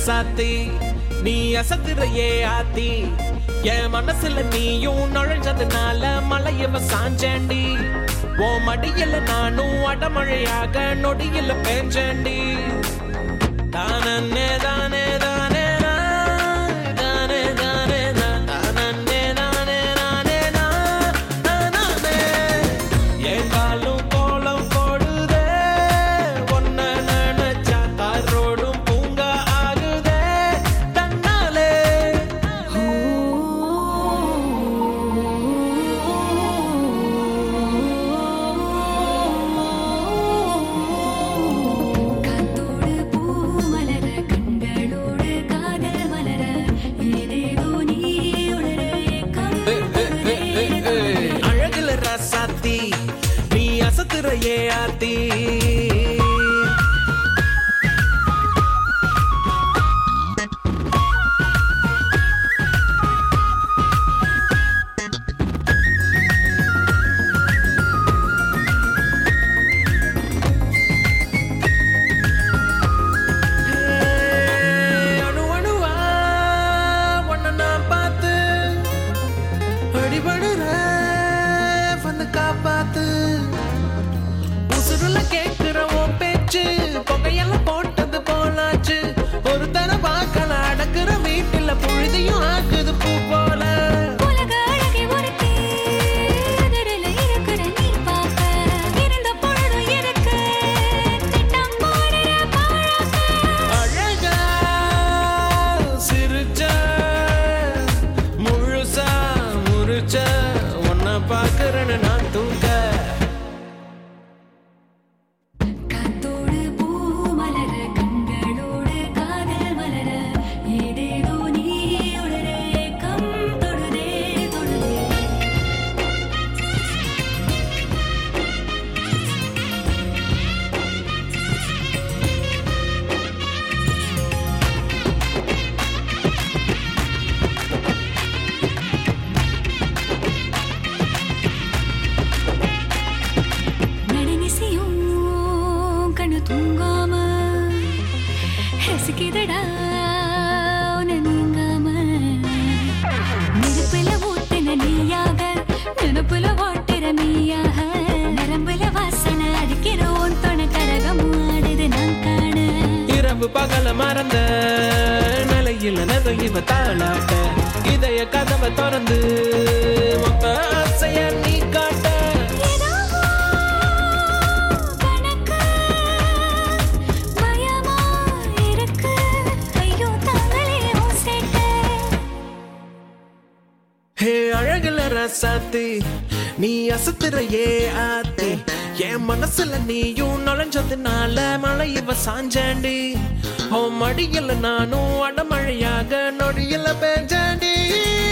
ராசாத்தி நீ அசத்துறையே ஆத்தி என் மனசுல நீயும் நுழைஞ்சதுனால மலையவ சாஞ்சேண்டி ஓ மடியில நானும் அடமழையாக நொடியில பேஞ்சேண்டி தானே தானே தானே தானே தானே தானே தானே தானே தானே என் காலும் கோலம் போடுதே ஒன்ன நினைச்சா காரோடும் பூங்கா ஆகுதே தன்னாலே காத்தோடு பூ மலர கண்களோடு காதல் மலர ஏதேதோ நீ உணர ஏக்கம் அழகுல ராசாத்தி நீ அசத்துறையே ஆத்தி அணு அணுவா உன்னை நான் பார்த்து அடிபடுற வந்து காப்பாத்து உசுருல கேட்கிற உன் பேச்சு புகையெல்லாம் போட்டது போலாச்சு ஒரு தர பார்க்கல அடக்குற வீட்டுல புழுதியும் ஆக்குது பூ போல உலக அழகை ஒருத்தி அதிரில இருக்கிற நீ பார்க்க இருந்த பொழுதும் இருக்கு திட்டம் போடுற பாழாக்க அழகா சிரிச்ச முழுசா முறிச்ச உன்னை பார்க்கறேன்னு நான் தூங்க காத்தோடு பூ மலர கண்களோடு காதல் மலர ஏதேதோ நீ உணர ஏக்கம் தொடுதே தொடுதே நடுநிசையும் கண்ணு தூங்காம ரசிக்குதடா உன்னை நீங்காம நெருப்புல ஊத்தின நீயாக நினப்புல ஓட்டுற நீயாக நரம்புல வாசனை அடிக்கிற உன் தொண கரகம் ஆடுது நான் காண இரவு பகல மறந்த நிலையில நிறைவ தாளாட்ட இதய கதவை திறந்து உங்க ஆசைய நீ காட்ட ஏதோ கணக்கு பயமா இருக்கு ஐயோ தாங்களே உன் சேட்டை ஹே அழகுல ரசாத்தி நீ அசத்துறையே ஆத்தி என் மனசுல நீயும் நுழைஞ்சதுனால மழை இவ சாஞ்சாண்டி ஓ மடியில நானும் அடமழையாக நொடியில பேஞ்சாண்டி